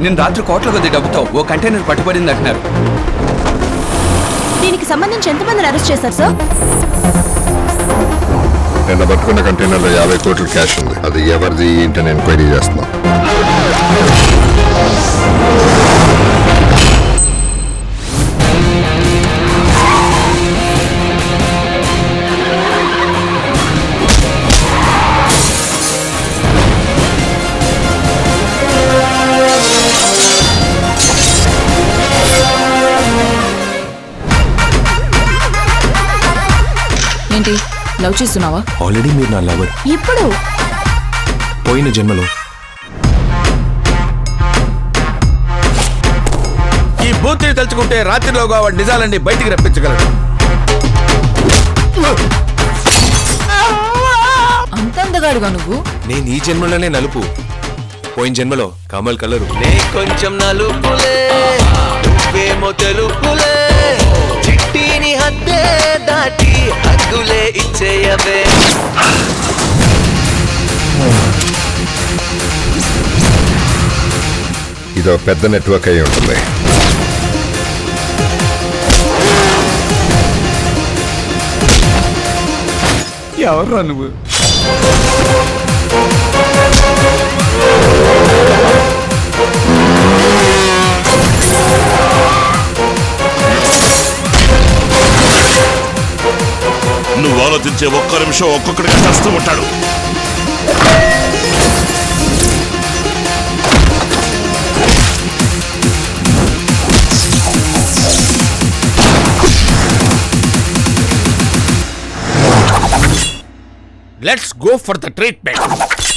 నేను రాత్రి కోట్ల కొద్ది డబ్బుతో ఓ కంటైనర్ పట్టుబడింది అంటున్నారు దీనికి సంబంధించి ఎంతమందిని అరెస్ట్ చేశారు సార్ నిన్న పట్టుకున్న కంటైనర్లో యాభై కోట్ల క్యాష్ ఉంది అది ఎవరిది ఏంటని ఎంక్వైరీ చేస్తున్నాం ఏంటి లవ్ చేస్తున్నావా ఆల్రెడీ మీరు నా లవర్ ఇప్పుడు పోయిన జన్మలో ఈ బూత్ని తలుచుకుంటే రాత్రిలోగా వాడు నిజాలన్నీ బయటికి రప్పించగలడు అంత అందగాడుగా నువ్వు నేను ఈ జన్మలోనే నలుపు పోయిన జన్మలో కమల్ కలరు నే కొంచెం నలుపులే నువ్వేమో తెలుపులే చిట్టిని హద్దే దాటి హద్దులే ఇచ్చేయవే ఇదో పెద్ద నెట్వర్క్ అయి ఉంటుంది ఎవర్రా నువ్వు నువ్వు ఆలోచించే ఒక్క నిమిషం ఒక్కొక్కడిగా చేస్తూ ఉంటాడు let's go for the treatment